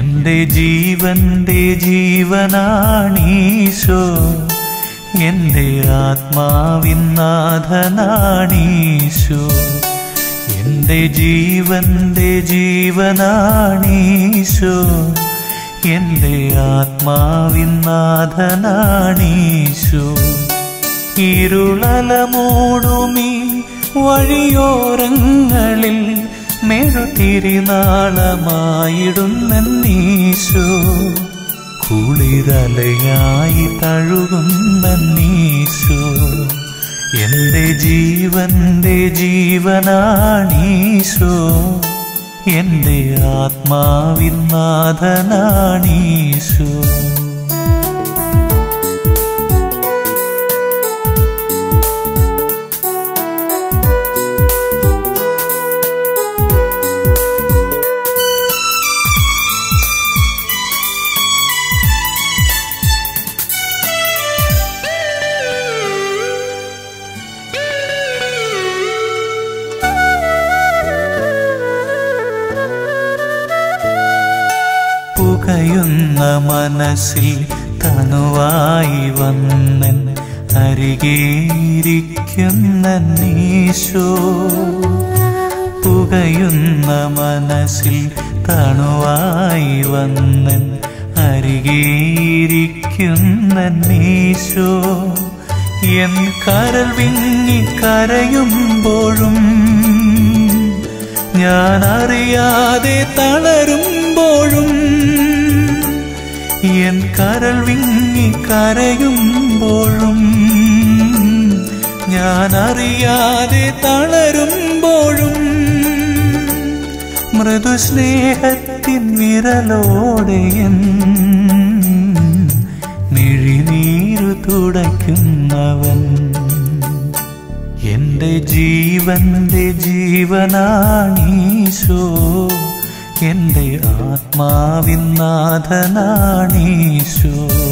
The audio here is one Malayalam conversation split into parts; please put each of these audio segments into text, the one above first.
എന്റെ ജീവന്റെ ജീവനാണീശോ എന്റെ ആത്മാവിൻ നാഥനാണീശോ എന്റെ ജീവന്റെ ജീവനാണീശോ എന്റെ ആത്മാവിൻ നാഥനാണീശോ ഇരുളലമൂടുമീ വഴിയോരങ്ങളിൽ മെഴുതിരിനാളമായിടുന്നീശോ കുളിരലയായി തഴുകുന്നീശോ എന്റെ ജീവന്റെ ജീവനാണീശോ എന്റെ ആത്മാവിൻ നാഥനാണീശോ പുകയുന്ന മനസ്സിൽ തനുവായി വന്നൻ അരികേരിക്കുന്ന നീശോ പുകയുന്ന മനസ്സിൽ തണുവായി വന്നൻ അരികേരിക്കുന്ന നീശോ എൻ കരൾ വിങ്ങി കരയുമ്പോഴും ഞാൻ അറിയാതെ തളരുമ്പോഴും എൻ കരൾ വിങ്ങി കരയുമ്പോഴും ഞാൻ അറിയാതെ തളരുമ്പോഴും മൃദുസ്നേഹത്തിൻ വിരലോടെ എൻ മിഴിനീരു തുടയ്ക്കുന്നവൻ എന്റെ ജീവന്റെ ജീവനാണീശോ എന്റെ ആത്മാവിൻ നാഥനാണീശോ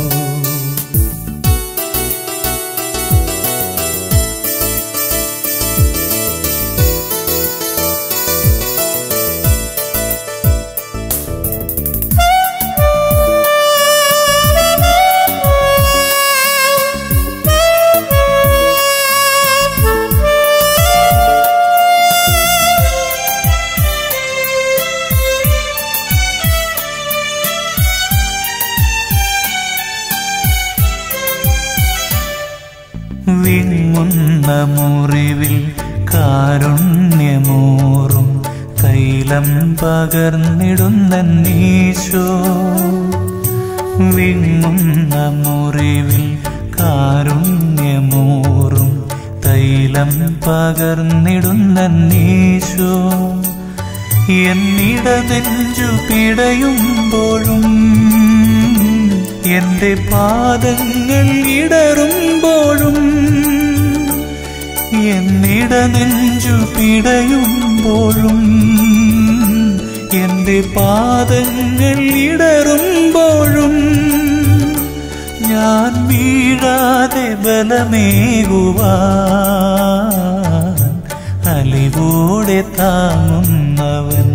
വിങ്ങുന്ന മുറിവിൽ കാരുണ്യമൂറും തൈലം പകർന്നിടുന്ന നീശോ വിങ്ങുന്ന മുറിവിൽ കാരുണ്യമൂറും തൈലം പകർന്നിടുന്ന നീശോ എന്നിട നെഞ്ചു പിടയുമ്പോഴും എന്റെ പാദങ്ങൾ ഇടറുമ്പോഴും എന്നിട നെഞ്ചു പിടയുമ്പോഴും എന്റെ പാദങ്ങൾ ഇടറുമ്പോഴും ഞാൻ വീഴാതെ ബലമേകുവാൻ അലിവോടെ താങ്ങുന്നവൻ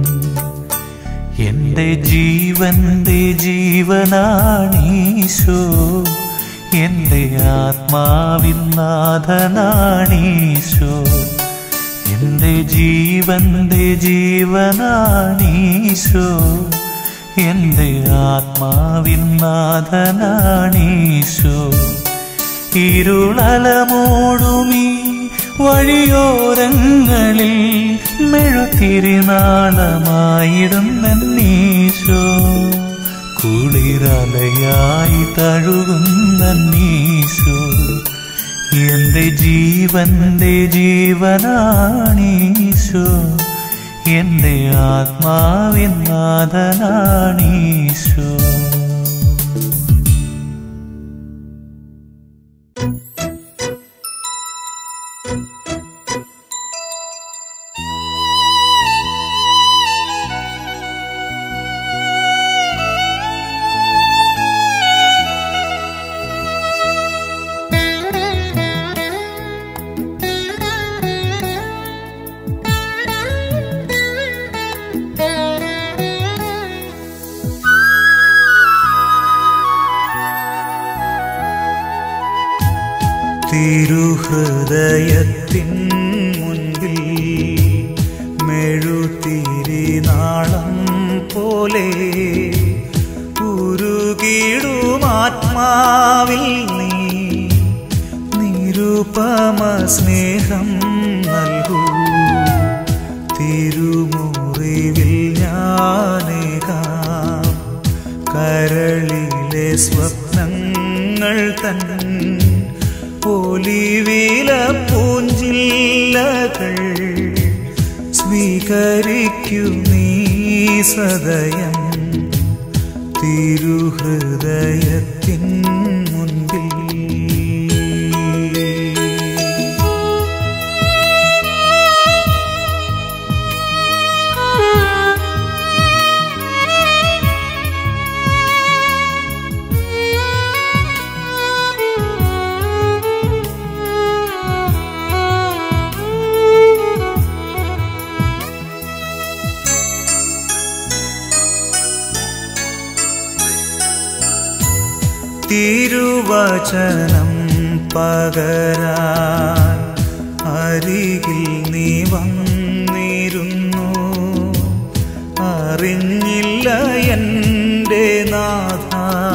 എന്റെ ജീവന്റെ ജീവനാണീശോ എന്റെ ആത്മാവിൻ നാഥനാണീശോ എന്റെ ജീവന്റെ ജീവനാണീശോ എന്റെ ആത്മാവിൻ നാഥനാണീശോ ഇരുളലമോടുമീ വഴിയോരങ്ങളിൽ മെഴുത്തിരിനാളമായിടുന്നീശോ കുളിരലയായി തഴുകുന്നീശോ എന്റെ ജീവന്റെ ജീവനാണീശോ എന്റെ ആത്മാവിൻ നാഥനാണീശോ തിരുഹൃദയത്തിൻ മുൻപിൽ മെഴുതിരി നാളം പോലെ ഉരുകിടുമാത്മാവിൽ നീ നിരുപമ സ്നേഹം നൽകൂ തിരുമുറിവിൽ ഞാനേകാം കരളിലെ സ്വപ്നങ്ങൾ തൻ ഒലിവില പൂഞ്ചില്ലകൾ സ്വീകരിക്കൂ നീ സദയം തിരുഹൃദയത്തിൻ മുൻപിൽ തിരുവചനം പകരാൻ അരികിൽ നീ വന്നിരുന്നു അറിഞ്ഞില്ല എൻ്റെ നാഥ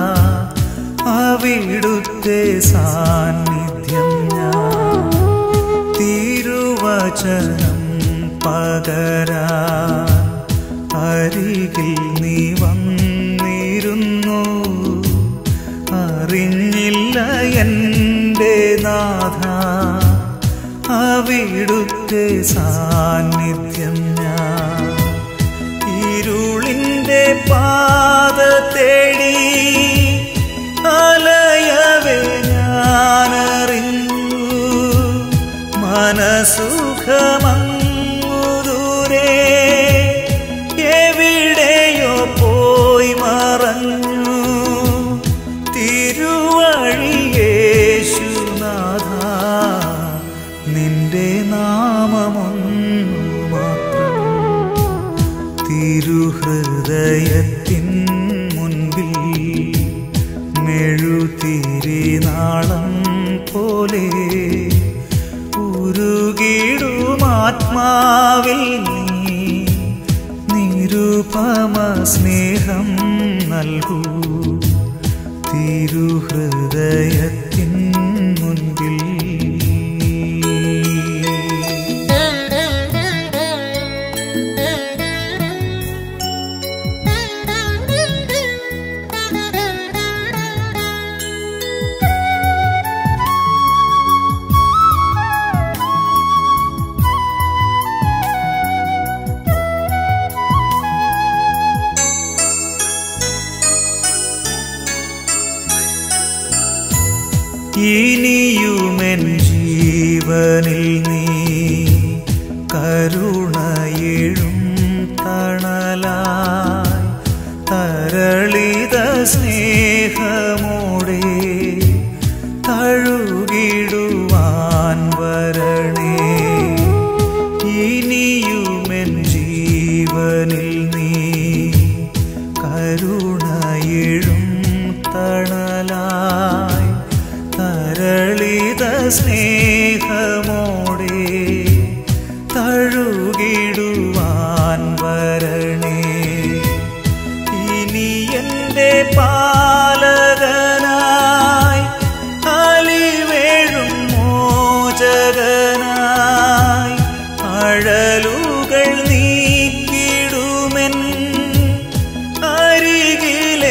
അവിടുത്തെ സാന്നിധ്യം ഞാൻ തിരുവചനം പകരാൻ അരികിൽ നീ വന്നിരുന്നു അറിഞ്ഞില്ല എൻ്റെ നാഥ അവിടുത്തെ സാന്നിധ്യം ഞാൻ ഇരുളിൻ്റെ പാത തേടി അലയവേ ഞാനറിഞ്ഞു മനസുഖമങ്ങു ദൂരെ എവിടെയോ പോയി മറഞ്ഞു തിരുവഴിയേശുനാഥ നിന്റെ നാമമൊന്നു മാത്രം തിരുഹൃദയത്തിൻ മുൻപിൽ മെഴുതിരി നാളം പോലെ ഉരുകിടുമാത്മാവിൽ നീ നിരുപമ സ്നേഹം നൽകൂ തിരുഹൃദയത്തിൻ മുൻപിൽ ഇനിയുമെൻ ജീവനിൽ നീ കരുണയിഴും തണലായി തരളിത സ്നേഹമോടെ തഴുകിടുവാൻ വരണേ ഇനിയുമെൻ ജീവനിൽ നീ കരുണയിഴും തണലായി തരളിത സ്നേഹമോടെ തഴുകിടുവാൻ വരണേ ഇനി എൻ്റെ പാലകനായി അലിവേഴും മോചകനായി അഴലുകൾ നീക്കിടുമെൻ അരികിലെ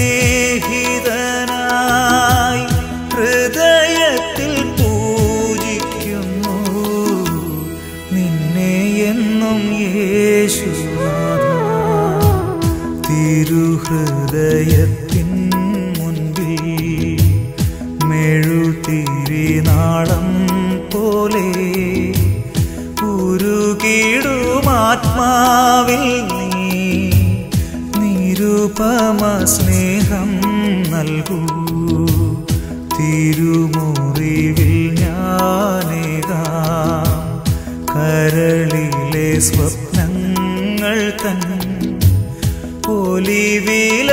സ്നേഹിതനായി ഹൃദയത്തിൽ പൂജിക്കുന്നു നിന്നെ എന്നും യേശുനാഥ തിരുഹൃദയത്തിൻ മുൻപിൽ മെഴുതിരി നാളം പോലെ ഉരുകിടുമാത്മാവിൽ നീ നിരുപമ സ്നേഹം നൽകൂ തിരുമുറിവിൽ ഞാനേകാം കരളിലെ സ്വപ്നങ്ങൾ തൻ ഒലിവില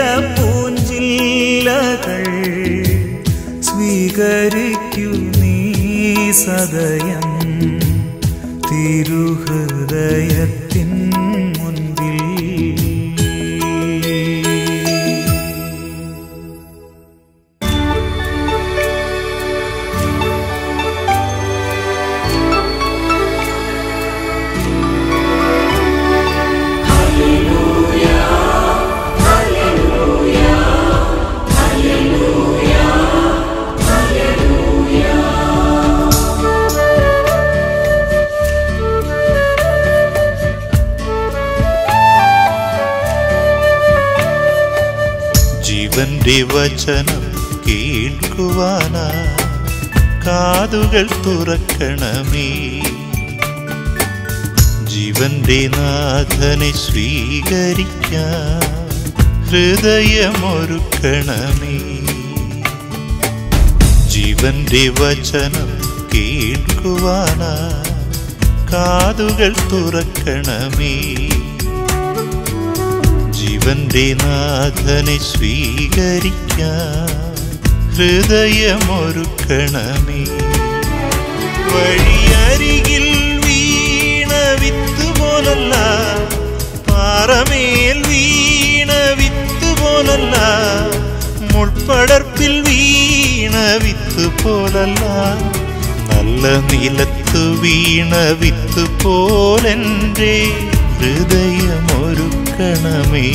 പൂഞ്ചില്ലകൾ സ്വീകരിക്കൂ നീ സദയം തിരുഹൃദയത്തിൻ മുൻപിൽ ജീവന്റെ വചനം കേൾക്കുവാനാ കാതുകൾ തുറക്കണമേ ജീവന്റെ നാഥനെ സ്വീകരിക്കാൻ ഹൃദയമൊരുക്കണമേ ജീവന്റെ വചനം കേൾക്കുവാനാ കാതുകൾ തുറക്കണമേ ജീവന്റെ നാഥനെ സ്വീകരിക്കാൻ ഹൃദയമൊരുക്കണമേ വഴിയരികിൽ വീണ വിത്ത് പോലല്ല പാറമേൽ വീണ വിത്ത് പോലല്ല മുൾപ്പടർപ്പിൽ വീണ വിത്ത് പോലല്ല നല്ല നിലത്തു വീണ വിത്ത് പോലെൻ്റെ ഹൃദയമൊരുക്കണമേ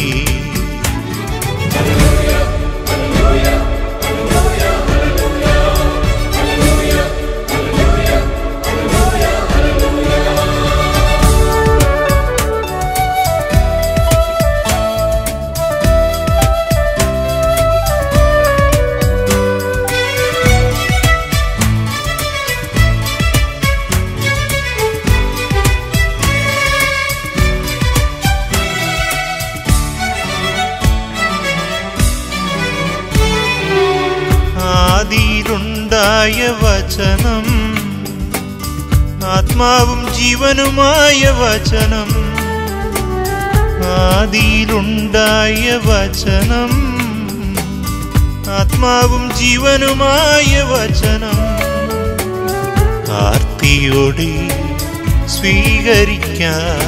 ആദിയിലുണ്ടായ വചനം ആത്മാവും ജീവനുമായ വചനം ആദിയിലുണ്ടായ വചനം ആത്മാവും ജീവനുമായ വചനം ആർത്തിയോടെ സ്വീകരിക്കാൻ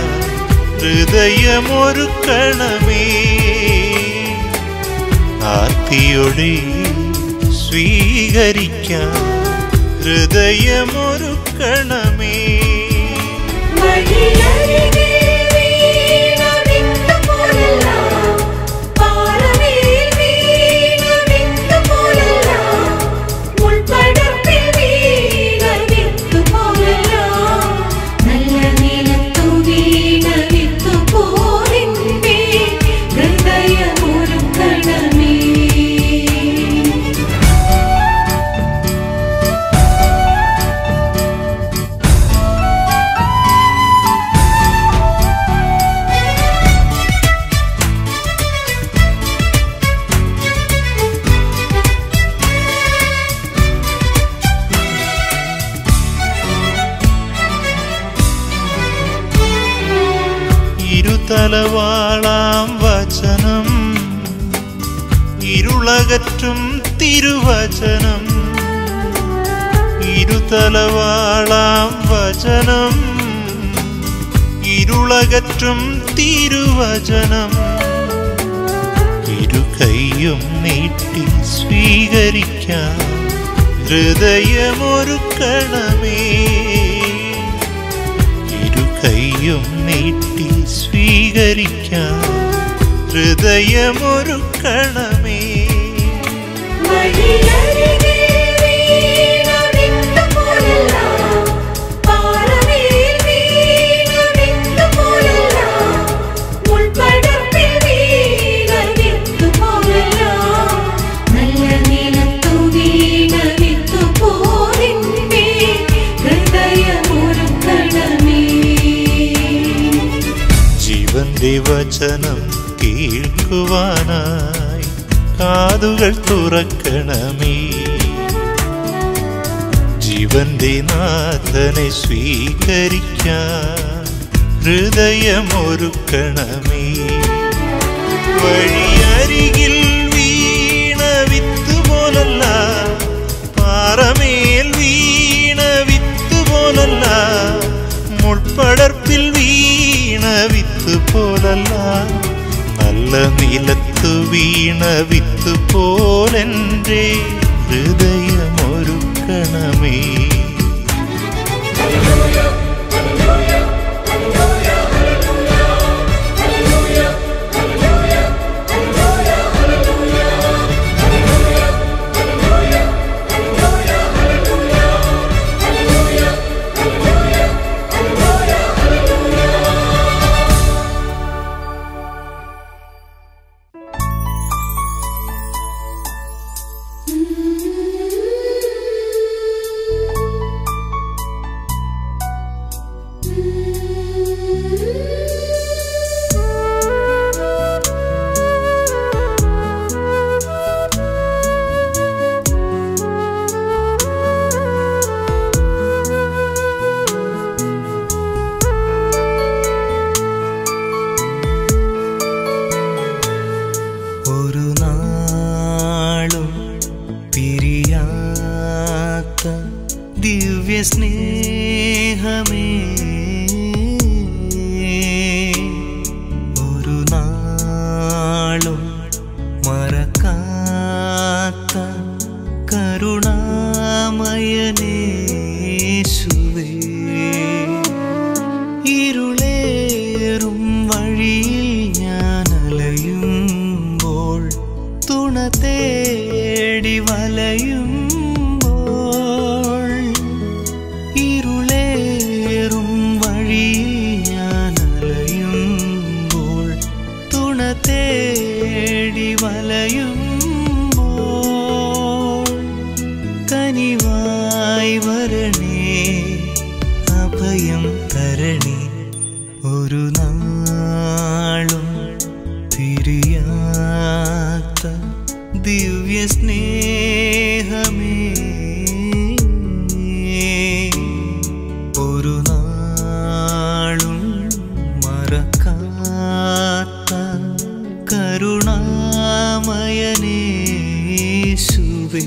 ഹൃദയമൊരുക്കണമേ ആർത്തിയോടെ സ്വീകരിക്കാൻ ഹൃദയമൊരുക്കണമേ വഴിയരികെ വീണ വിത്ത് പോലല്ല, പാറമേൽ വീണ വിത്ത് പോലല്ല, മുൾപ്പടർപ്പിൽ വീണ വിത്ത് പോലല്ല, നല്ല നിലത്തു വീണ വിത്ത് പോലെന്റെ ഹൃദയമൊരുക്കണമേ ഇരുതലവാളാം വചനം ഇരുളകറ്റും തിരുവചനം ഇരുതലവാളാം വചനം ഇരുളകറ്റും തിരുവചനം ഇരു കൈയും നീട്ടി സ്വീകരിക്കാൻ ഹൃദയമൊരുക്കണമേ ഇരു കൈയും നീട്ടി സ്വീകരിക്കാൻ ഹൃദയമൊരുക്കണമേ വഴിയരികെ വീണ വിത്ത് പോലല്ല, പാറമേൽ വീണ വിത്ത് പോലല്ല, മുൾപ്പടർപ്പിൽ വീണ വിത്ത് പോലല്ല, നല്ല നിലത്തു വീണ വിത്ത് പോലെന്റെ ഹൃദയമൊരുക്കണമേ ജീവന്റെ വചനം കേൾക്കുവാനായി കാതുകൾ തുറക്കണമേ ജീവന്റെ നാഥനെ സ്വീകരിക്കാൻ ഹൃദയമൊരുക്കണമേ വഴിയരികിൽ വീണ വിത്ത് പോലല്ല പാറമേൽ വീണ വിത്ത് പോലല്ല നല്ല നിലത്തു വീണ വിത്ത് പോലെൻ്റെ ഹൃദയമൊരുക്കണമേ ഒരു നാളും പിരിയാത്ത ദിവ്യ സ്നേഹമേ ഒരു നാളും മറക്കാത്ത കരുണാമയനേശുവേ ഇരുളേറും വഴിയിൽ ഞാൻ അലയുമ്പോൾ തുണ തേടി വലയുമ്പോൾ ഇരുളേറും വഴിയിൽ ഞാൻ അലയുമ്പോൾ തുണ തേടി വലയുമ്പോൾ കനിവായി വരണേ അഭയം തരണേ ഒരു നാളും തിരിയാത്ത ദിവ്യ സ്നേഹമേ ഒരു നാളും മറക്കാത്ത കരുണാമയനേശുവേ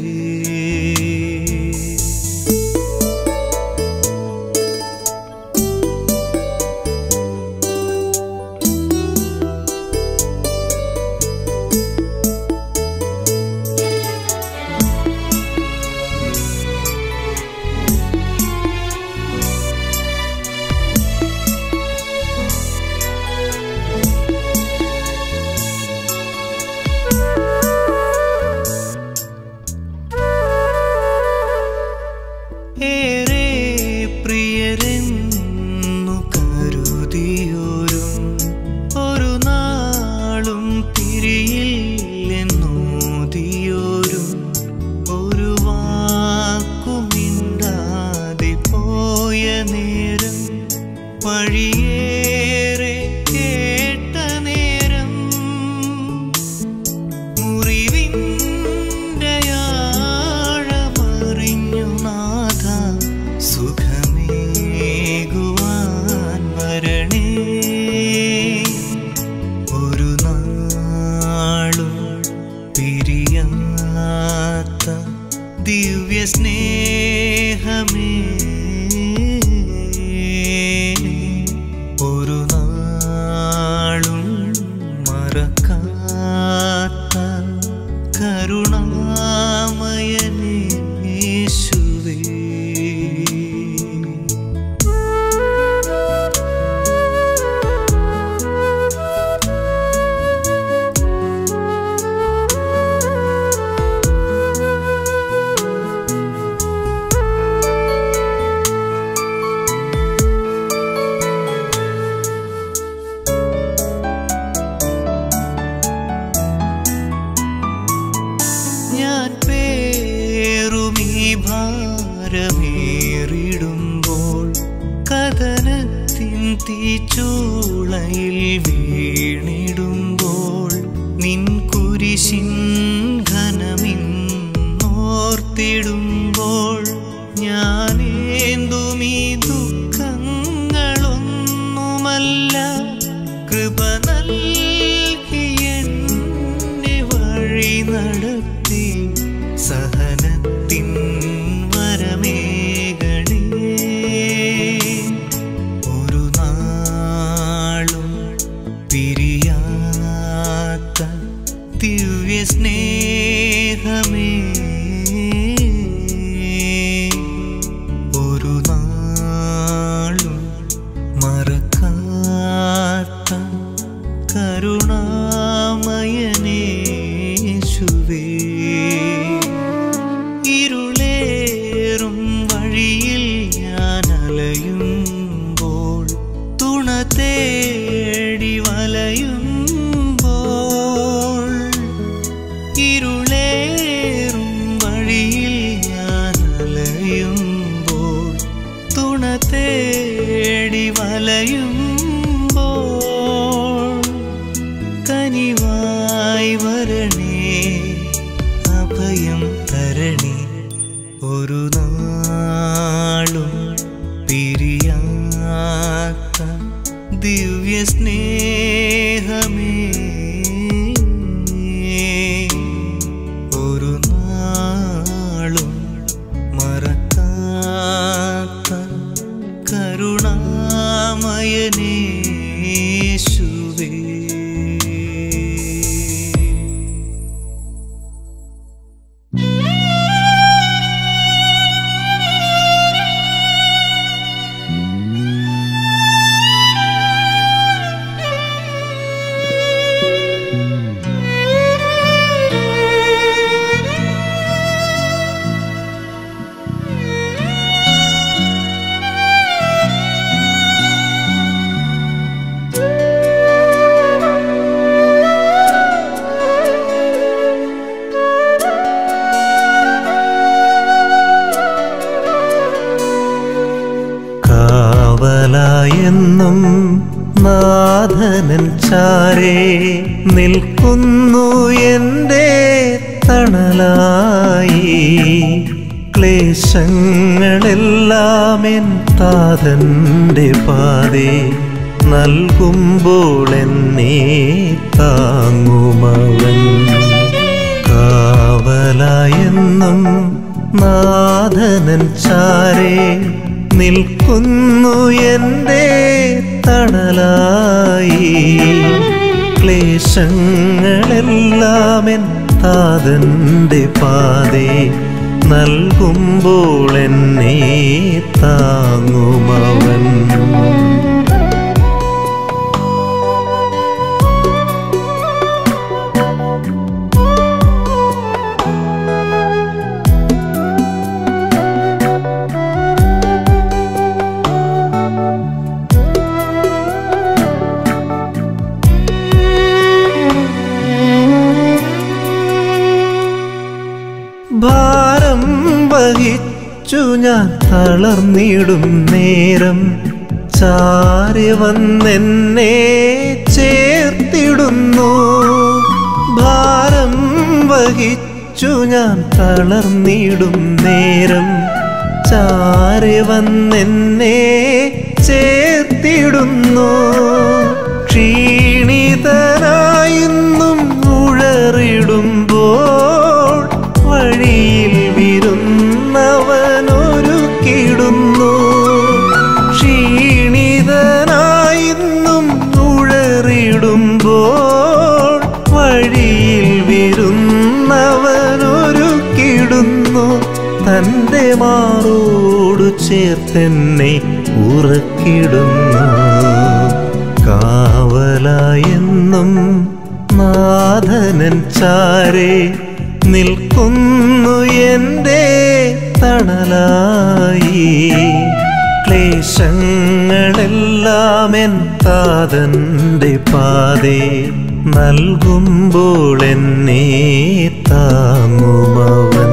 ഏറെ പ്രിയരെന്നു കരുതിയോരും ഒരു നാളും തിരിയില്ലെന്നോതിയോരും ഒരു വാക്കുമിണ്ടാതെ പോയ നേരം വഴിയേറെ കേട്ട നേരം മുറിവിൻ്റെ ആഴമറിഞ്ഞു നാഥ സുഖമേകുവാൻ വരണേ ഒരു നാളും പിരിയാത്ത ദിവ്യ സ്നേഹമേ ഒരു നാളും മറക്കാത്ത കരുണാമയനേ യേശുവേ സ്നേഹമേ ഒരു നാളും മറക്കാത്ത കരുണാമയനേശുവേ ഇരുളേറും വഴിയിൽ ഞാൻ അലയുമ്പോൾ തുണ തേടി വലയുമ്പോൾ ഇരുളേറും വഴിയിൽ ഞാൻ അലയുമ്പോൾ തുണ തേടി വലയുമ്പോൾ കനിവായി വരണേ അഭയം തരണേ ഒരു നാളും പിരിയാത്ത ദിവ്യ സ്നേഹമേ ഒരു നാളും മറക്കാത്ത കരുണാമയനേശുവേ കാവലായെന്നും നാഥനൻ ചാരേ നിൽക്കുന്നു എൻ്റെ തണലായി ക്ലേശങ്ങളെല്ലാം എൻ താതൻ്റെ പാതേ നൽകുമ്പോൾ എന്നെ താങ്ങുമവൻ കാവലായെന്നും നാഥനൻ ചാരേ നിൽക്കുന്നു എൻ്റെ തണലായി ക്ലേശങ്ങളെല്ലാം എൻ താതൻ്റെ പാതേ നൽകുമ്പോൾ എന്നെ താങ്ങുമവൻ ഭാരം വഹിച്ചു ഞാൻ തളർന്നിടും നേരം ചാരി വന്നെന്നെ ചേർത്തിടുന്നു ഭാരം വഹിച്ചു ഞാൻ തളർന്നിടും നേരം ചാരി വന്നെന്നെ ചേർത്തിടുന്നു ക്ഷീണിതനായിന്നും ഉഴറിടുമ്പോൾ വഴിയിൽ വിരുന്നവനൊരുക്കിടുന്നു ക്ഷീണിതനായിന്നും ഉഴറിടുമ്പോൾ വഴിയിൽ വിരുന്നവനൊരുക്കിടുന്നു തൻ്റെ മാറോടു ചേർത്തെന്നെ ഉറക്കിടുന്നു കാവലായെന്നും നാഥനൻ ചാരേ നിൽക്കുന്നു എൻ്റെ തണലായി ക്ലേശങ്ങളെല്ലാം എൻ താതൻ്റെ പാതേ നൽകുമ്പോൾ എന്നെ താങ്ങുമവൻ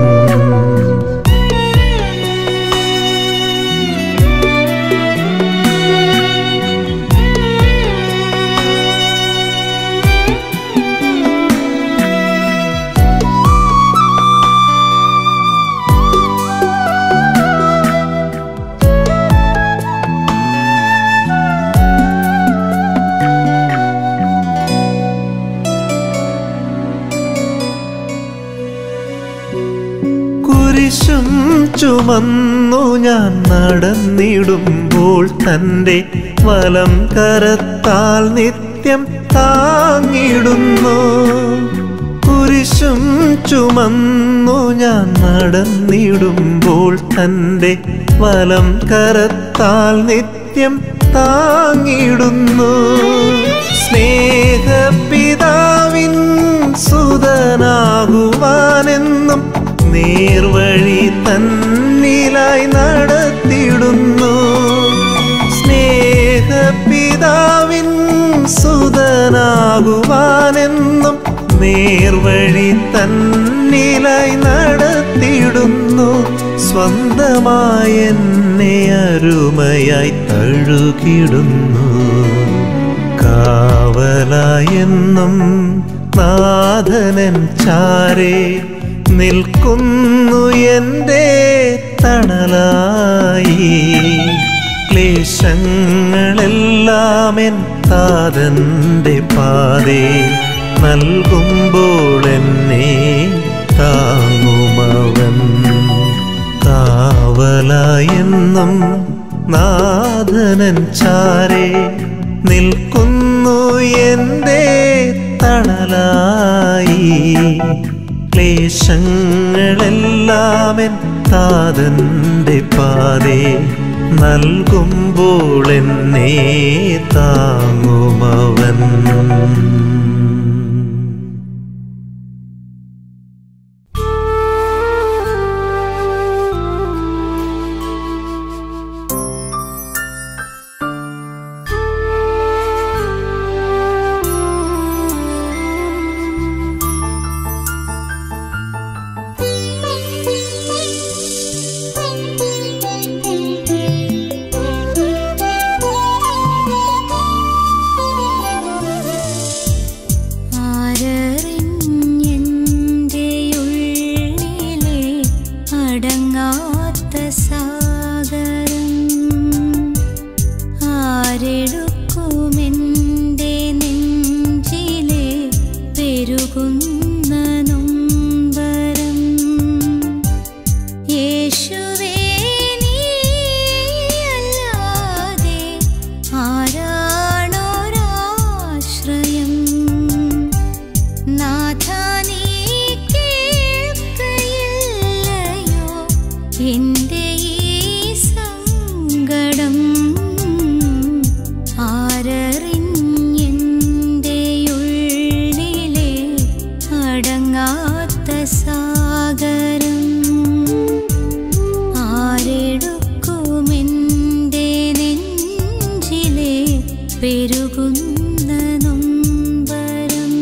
കുരിശും ചുമന്നു ഞാൻ നടന്നിടുമ്പോൾ തൻ്റെ വലം കരത്താൽ നിത്യം താങ്ങിടുന്നു കുരിശും ചുമന്നു ഞാൻ നടന്നിടുമ്പോൾ തൻ്റെ വലം കരത്താൽ നിത്യം താങ്ങിടുന്നു സ്നേഹപിതാവിൻ സുതനാകുവാനെന്നും നേർവഴി തന്നിലായി നടത്തിടുന്നു സ്നേഹപിതാവിൻ സുതനാകുവാനെന്നും നേർവഴി തന്നിലായി നടത്തിടുന്നു സ്വന്തമായി എന്നെ അരുമയായി തഴുകിടുന്നു കാവലായെന്നും നാഥനൻ ചാരേ നിൽക്കുന്നു എൻ്റെ തണലായി ക്ലേശങ്ങളെല്ലാം എൻ താതൻ്റെ പാതേ നൽകുമ്പോൾ എന്നെ താങ്ങുമവൻ കാവലായെന്നും നാഥനൻ ചാരേ നിൽക്കുന്നു എൻ്റെ തണലായി ക്ലേശങ്ങളെല്ലാം എൻ താതൻ്റെ പാതേ നൽകുമ്പോൾ എന്നെ താങ്ങുമവൻ ആരറിഞ്ഞെൻ്റെ ഉള്ളിലെ അടങ്ങാത്ത സാഗരം ആരെടുക്കുമെൻ്റെ നെഞ്ചിലെ പെരുകുന്ന നൊമ്പരം യേശുവേ നീയല്ലാതെ ആരാണൊരാശ്രയം നാഥ നീ കേൾക്കയില്ലയോ എൻ്റെ ഈ സങ്കടം ആരറിഞ്ഞെൻ്റെ ഉള്ളിലെ അടങ്ങാത്ത സാഗരം ആരെടുക്കുമെൻ്റെ നെഞ്ചിലെ പെരുകുന്ന നൊമ്പരം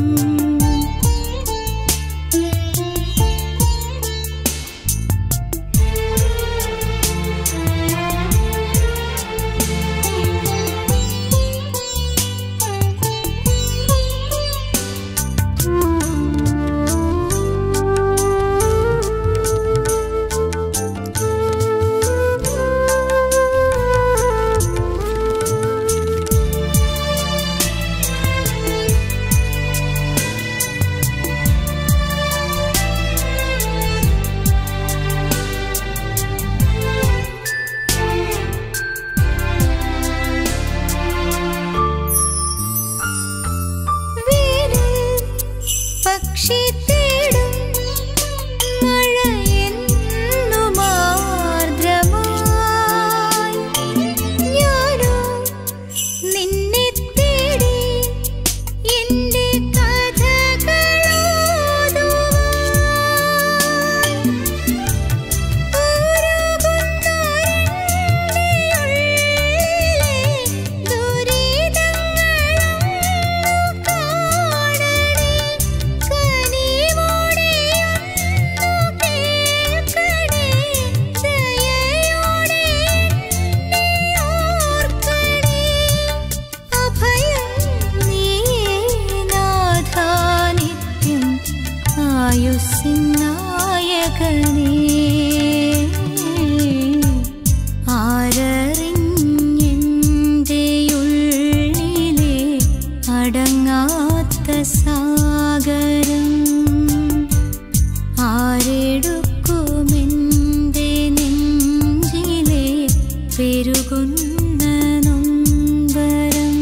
വേനൽ പക്ഷി തേടും മഴയെന്നും ആർദ്രമായി ഞാനോ നിന്നെ തേടി എൻ്റെ കഥകളോതുവാൻ ആയുസിനായകനേ ആരറിഞ്ഞെൻ്റെ ഉള്ളിലെ അടങ്ങാത്ത സാഗരം ആരെടുക്കുമെൻ്റെ നെഞ്ചിലെ പെരുകുന്ന നൊമ്പരം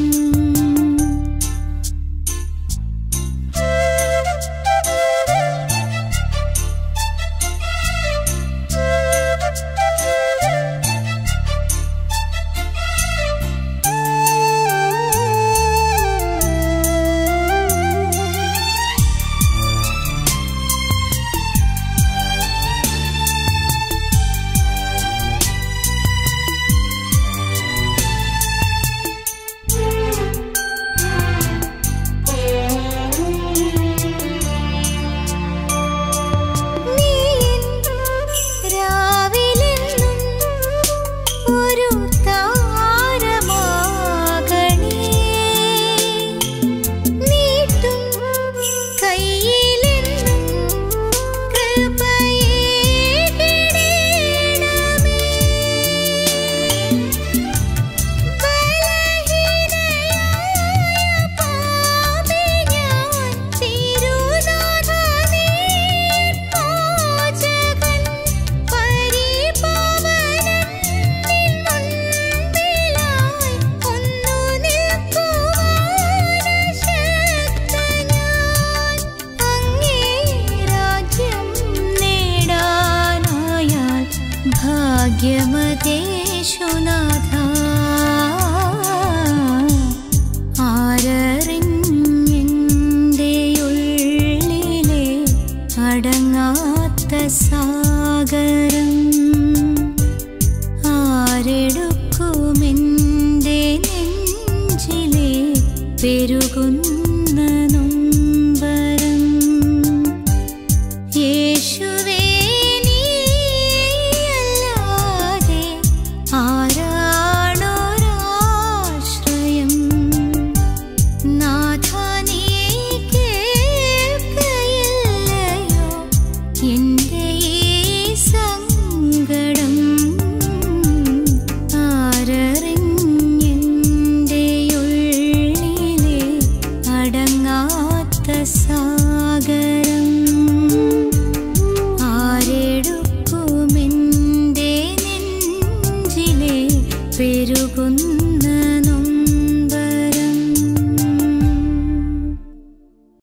ഭാഗ്യമതേശുനാഥ ആരറിഞ്ഞെൻ്റെ ഉള്ളിലെ അടങ്ങാത്ത സാഗരം ആരെടുക്കുമെൻ്റെ നെഞ്ചിലെ പെരുകുന്ന നൊമ്പരം യേശുവേ നീയല്ലാതെ ആരാണൊരാശ്രയം നാഥ നീ കേൾക്കയില്ലയോ എൻ്റെ ഈ സങ്കടം ആരറിഞ്ഞെൻ്റെ ഉള്ളിലെ അടങ്ങാത്ത സാഗരം ആരെടുക്കുമെൻ്റെ നെഞ്ചിലെ പെരുകുന്ന